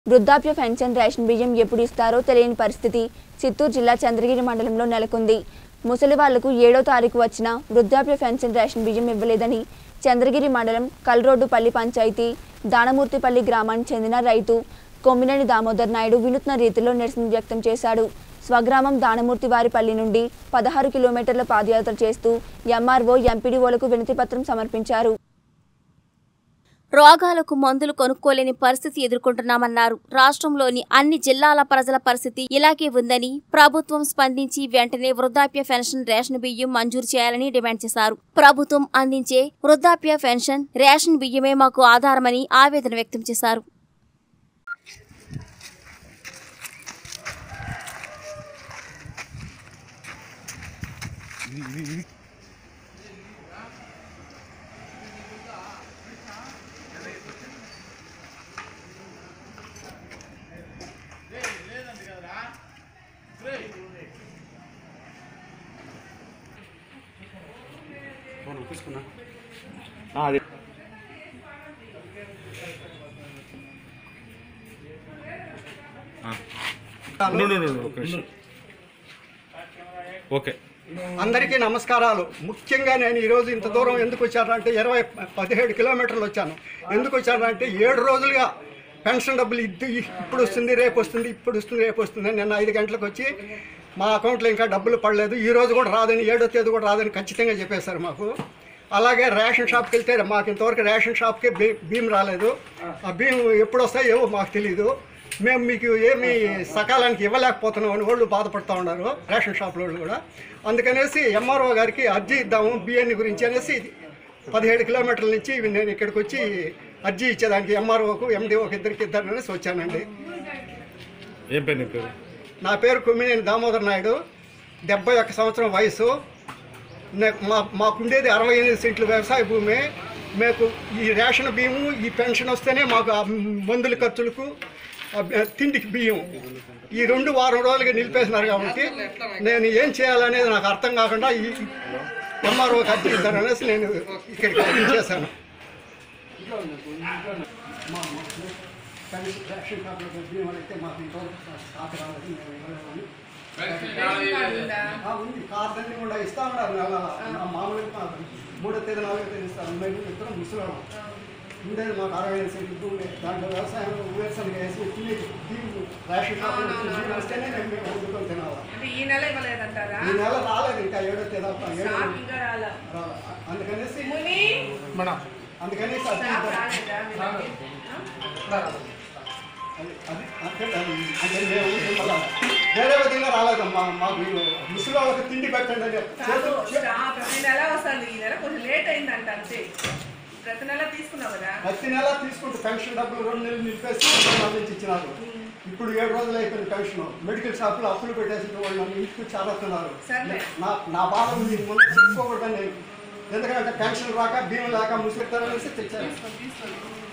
వృద్ధాప్య pension ration బియ్యం ఎప్పుడు ఇస్తారో తెలియని పరిస్థితి చిత్తూరు జిల్లా చంద్రగిరి మండలంలో నెలకొంది ముసలి వాళ్లకు ఏడో తారీఖు వచ్చిన వృద్ధాప్య పెన్షన్ రేషన్ బియ్యం ఇవ్వలేదని చంద్రగిరి మండలం కల్రోడ్డుపల్లి పంచాయతీ దానమూర్తిపల్లి గ్రామానికి చెందిన రైతు కొమ్మినేని దామోదర్ నాయుడు వినూత్న రీతిలో నిరసన వ్యక్తం చేశాడు స్వగ్రామం దానమూర్తి వారిపల్లి నుండి పదహారు కిలోమీటర్ల పాదయాత్ర చేస్తూ ఎంఆర్ఓ ఎంపీడీఓలకు వినతిపత్రం సమర్పించారు రోగాలకు మందులు కొనుక్కోలేని పరిస్థితి ఎదుర్కొంటున్నామన్నారు రాష్ట్రంలోని అన్ని జిల్లాల ప్రజల పరిస్థితి ఇలాగే ఉందని ప్రభుత్వం స్పందించి వెంటనే వృద్ధాప్య పెన్షన్ రేషన్ బియ్యం మంజూరు చేయాలని డిమాండ్ చేశారు ప్రభుత్వం అందించే వృద్ధాప్య పెన్షన్ రేషన్ బియ్యమే మాకు ఆధారమని ఆవేదన వ్యక్తం చేశారు ఫోన్ తీసుకున్నా అది ఉండు, ఉండు, ఉండు, ఒక నిమిషం. ఓకే అందరికీ నమస్కారాలు ముఖ్యంగా నేను ఈరోజు ఇంత దూరం ఎందుకు వచ్చానంటే ఇరవై పదిహేడు కిలోమీటర్లు వచ్చాను ఎందుకు వచ్చానంటే ఏడు రోజులుగా పెన్షన్ డబ్బులు ఇద్దు ఇప్పుడు వస్తుంది రేపు వస్తుంది ఇప్పుడు వస్తుంది రేపు వస్తుంది అని నిన్న ఐదు గంటలకు వచ్చి మా అకౌంట్లో ఇంకా డబ్బులు పడలేదు ఈ రోజు కూడా రాదని ఏడో తేదీ కూడా రాదని ఖచ్చితంగా చెప్పేశారు మాకు అలాగే రేషన్ షాప్కి వెళ్తే మాకు ఇంతవరకు రేషన్ షాప్కి బీ భీమ్ రాలేదు ఆ భీమ్ ఎప్పుడు వస్తాయో మాకు తెలియదు మేము మీకు ఏమి సకాలానికి ఇవ్వలేకపోతున్నాం అని వాళ్ళు బాధపడుతూ ఉన్నారు రేషన్ షాపుల వాళ్ళు కూడా అందుకనేసి ఎంఆర్ఓ గారికి అర్జీ ఇద్దాము బియ్యాన్ని గురించి అనేసి పదిహేడు కిలోమీటర్ల నుంచి నేను ఇక్కడికి వచ్చి అర్జీ ఇచ్చేదానికి ఎంఆర్ఓకు ఎండిఓకి ఇద్దరికి ఇద్దరు అనేసి వచ్చానండి ఏం పేరు నీ పేరు నా పేరు కుమ్మినేని దామోదర్ నాయుడు డెబ్బై ఒక్క సంవత్సరం వయసు నే- మా మాకుండేది అరవై ఎనిమిది సెంట్లు వ్యవసాయ భూమి మాకు ఈ రేషన్ బియ్యము ఈ పెన్షన్ వస్తేనే మాకు ఆ మందుల ఖర్చులకు ఆ బ- తిండికి బియ్యం ఈ రెండు వారం రోజులుగా నిలిపేసినారు కాబట్టి నేను ఏం చేయాలనేది నాకు అర్థం కాకుండా ఈ ఎంఆర్ఓకి అర్జీ ఇద్దారనేసి నేను ఇక్కడికి చేశాను రేషన్ కార్డులో బియ్యం అయితే మాకు ఇంతవరకు స్టాక్ రాలేదు మేము ఇవ్వలేమని ఆ, ఉంది కార్డు కూడా ఇస్తా ఉన్నారు నెల నా మామూలుగా మూడో తేదీ నాలుగో తేదీ ఇస్తారు మేము ఇద్దరం ముసలాం ఉండేది మాకు అరవై ఐదు సెంట్లు భూమి దాంట్లో వ్యవసాయం వేరుశనగ వేసి తిని బియ్యం రేషన్ కార్డు బియ్యం వస్తేనే మేము మేము వండుకొని తినాలి అంటే ఈ నెల ఇవ్వలేదంటారా ఈ నెల రాలేదు ఇంకా ఏడో తేదీ అప్ప- ఏడో స్టాక్ ఇంకా రాలా రాలే. అందుకనేసి ముని అందుకనేసి అది స్టాక్ రాలేదా వీళ్ళకి? అది అది అంటే అది- అంటే మేము మళ్ళా వేరే విధంగా రాలేదమ్మా మాకు ముసలి వాళ్ళకి తిండి పెట్టండి అని కాదు, చేతులు స్టాక్ ప్రతి నెల వస్తుంది ఈ నెల కొంచెం లేట్ అయిందంట అంతే ప్రతి నెల తీసుకున్నావు కదా ప్రతి నెల తీసుకుంటూ పెన్షన్ డబ్బులు రెండు నెలలు నిలిపేసి నెలల నుంచి ఇచ్చినారు ఇప్పుడు ఏడు రోజులు అయిపోయింది పెన్షన్ మెడికల్ షాపులో అప్పులు పెట్టేసి వాళ్ళు నన్ను ఇంటికి చాలుతున్నారు సర్లే. నా నా బాధ మీకు ముందు చెప్పుకోకూడదని నేను ఎందుకంటే పెన్షన్ రాక భీమం లేక ముసుగుతారనేసి తెచ్చాను తీసుకోండి